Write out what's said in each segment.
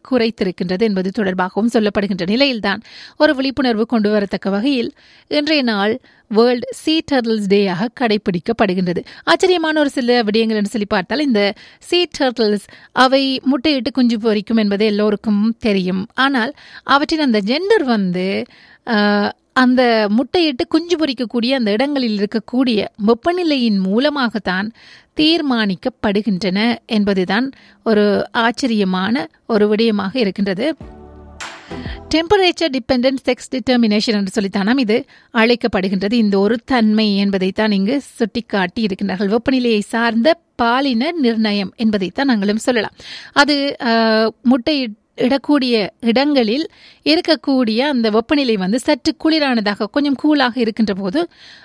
குறைத்திருக்கின்றது என்பது தொடர்பாகவும் சொல்லப்படுகின்ற நிலையில்தான் ஒரு விழிப்புணர்வு கொண்டு வரத்தக்க வகையில் இன்றைய நாள் வேர்ல்ட் சீ டர்டில்ஸ் டேயாக கடைபிடிக்கப்படுகின்றது ஆச்சரியமான ஒரு சில விடயங்கள் என்று சொல்லி பார்த்தால் இந்த சீ டர்டில்ஸ் அவை முட்டையிட்டு குஞ்சு பொரிக்கும் என்பது எல்லோருக்கும் தெரியும் ஆனால் அவற்றின் அந்த ஜெண்டர் வந்து ஆஹ், அந்த முட்டையிட்டு குஞ்சு பொரிக்கக்கூடிய அந்த இடங்களில் இருக்கக்கூடிய வெப்பநிலையின் மூலமாகத்தான் தீர்மானிக்கப்படுகின்றன என்பதுதான் ஒரு ஆச்சரியமான ஒரு விடயமாக இருக்கின்றது டெம்பரேச்சர் டிபெண்டன்ட் செக்ஸ் டிட்டர்மினேஷன் என்று சொல்லித்தானாம் இது அழைக்கப்படுகின்றது இந்த ஒரு தன்மை என்பதைத்தான் இங்கு சுட்டிக்காட்டி இருக்கின்றார்கள் வெப்பநிலையை சார்ந்த பாலின நிர்ணயம் என்பதைத்தான் நாங்களும் சொல்லலாம் அது ஆஹ், முட்டை இடக்கூடிய இடங்களில் இருக்கக்கூடிய அந்த வெப்பநிலை வந்து சற்று குளிரானதாக கொஞ்சம் கூலாக இருக்கின்ற போது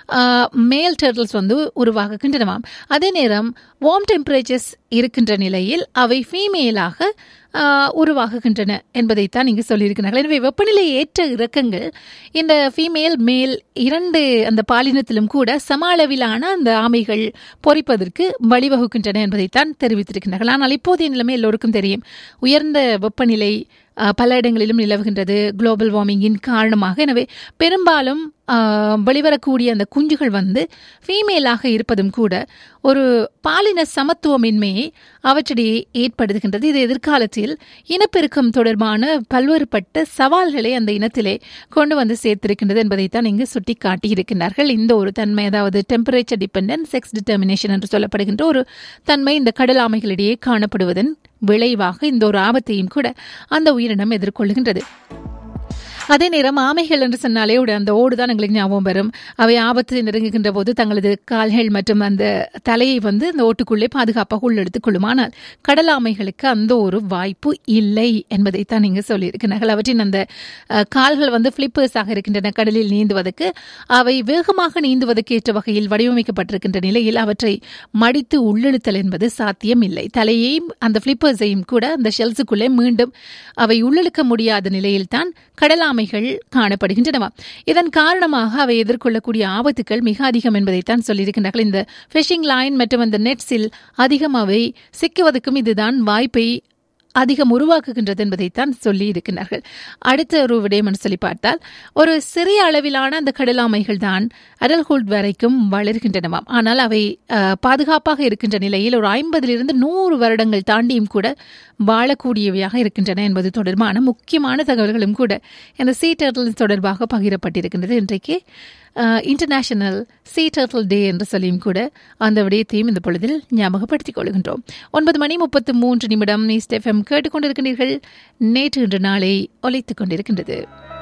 மேல் டர்டில்ஸ் வந்து உருவாகுகின்றனவாம் அதே நேரம் வார்ம் டெம்பரேச்சர்ஸ் இருக்கின்ற நிலையில் அவை ஃபீமேலாக ஆஹ், உருவாகுகின்றன என்பதைத்தான் இங்கு சொல்லியிருக்கிறார்கள் எனவே வெப்பநிலை ஏற்ற இறக்கங்கள் இந்த ஃபீமேல் மேல் இரண்டு அந்த பாலினத்திலும் கூட சம அளவிலான அந்த ஆமைகள் பொறிப்பதற்கு வழிவகுக்கின்றன என்பதைத்தான் தெரிவித்திருக்கிறார்கள் ஆனால் இப்போதைய நிலைமை எல்லோருக்கும் தெரியும் உயர்ந்த வெப்பநிலை ஆஹ், பல இடங்களிலும் நிலவுகின்றது குளோபல் வார்மிங்கின் காரணமாக எனவே பெரும்பாலும் ஆஹ், வெளிவரக்கூடிய அந்த குஞ்சுகள் வந்து ஃபீமேலாக இருப்பதும் கூட ஒரு பாலின சமத்துவமின்மையை அவற்றிடையே ஏற்படுத்துகின்றது இது எதிர்காலத்தில் இனப்பெருக்கம் தொடர்பான பல்வேறுபட்ட சவால்களை அந்த இனத்திலே கொண்டு வந்து சேர்த்திருக்கின்றது என்பதைத்தான் இங்கு சுட்டி காட்டியிருக்கின்றார்கள் இந்த ஒரு தன்மை அதாவது டெம்பரேச்சர் டிபெண்டன்ட் செக்ஸ் டிட்டர்மினேஷன் என்று சொல்லப்படுகின்ற ஒரு தன்மை இந்த கடல் ஆமைகளிடையே காணப்படுவதன் விளைவாக இந்த ஒரு ஆபத்தையும் கூட அந்த உயிரினம் எதிர்கொள்கின்றது அதே நேரம் ஆமைகள் என்று சொன்னாலே ஒரு அந்த ஓடு தான் எங்களுக்கு ஞாபகம் வரும் அவை ஆபத்து நெருங்குகின்ற போது தங்களது கால்கள் மற்றும் அந்த தலையை வந்து அந்த ஓட்டுக்குள்ளே பாதுகாப்பாக உள்ளெடுத்துக் கொள்ளும் ஆனால் கடல் ஆமைகளுக்கு அந்த ஒரு வாய்ப்பு இல்லை என்பதைத்தான் நீங்க சொல்லியிருக்கிறார்கள் அவற்றின் அந்த அஹ், கால்கள் வந்து ஃபிளிப்பர்ஸாக இருக்கின்றன கடலில் நீந்துவதற்கு அவை வேகமாக நீந்துவதற்கு ஏற்ற வகையில் வடிவமைக்கப்பட்டிருக்கின்ற நிலையில் அவற்றை மடித்து உள்ளெழுத்தல் என்பது சாத்தியம் இல்லை தலையையும் அந்த ஃபிளிப்பர்ஸையும் கூட அந்த ஷெல்ஸுக்குள்ளே மீண்டும் அவை உள்ளிழுக்க முடியாத நிலையில்தான் கடலாமைகள் காணப்படுகின்றனவா இதன் காரணமாக அவை எதிர்கொள்ளக்கூடிய ஆபத்துக்கள் மிக அதிகம் என்பதைத்தான் சொல்லியிருக்கின்றார்கள் இந்த ஃபிஷிங் லைன் மற்றும் அந்த நெட்ஸில் அதிகம் அவை சிக்குவதற்கும் இதுதான் வாய்ப்பை அதிகம் உருவாக்குகின்றது என்பதைத்தான் சொல்லி இருக்கின்றார்கள் அடுத்த ஒரு விடயம் என்று சொல்லி பார்த்தால் ஒரு சிறிய அளவிலான அந்த கடலாமைகள் தான் அடல்ஹுட் வரைக்கும் வளர்கின்றனவாம் ஆனால் அவை அஹ், பாதுகாப்பாக இருக்கின்ற நிலையில் ஒரு ஐம்பதிலிருந்து நூறு வருடங்கள் தாண்டியும் கூட வாழக்கூடியவையாக இருக்கின்றன என்பது தொடர்பான முக்கியமான தகவல்களும் கூட இந்த சீ டர்டில்ஸ் தொடர்பாக பகிரப்பட்டிருக்கின்றது இன்றைக்கு இன்டர்நேஷனல் சீ டர்டில் டே என்று சொல்லியும் கூட அந்த விடயத்தையும் இந்த பொழுதில் ஞாபகப்படுத்திக் கொள்கின்றோம் ஒன்பது மணி முப்பத்து மூன்று நிமிடம் ஈஸ்ட் எஃப்எம் கேட்டுக்கொண்டிருக்கின்றீர்கள் நேற்று இன்று நாளை ஒலித்துக் கொண்டிருக்கின்றது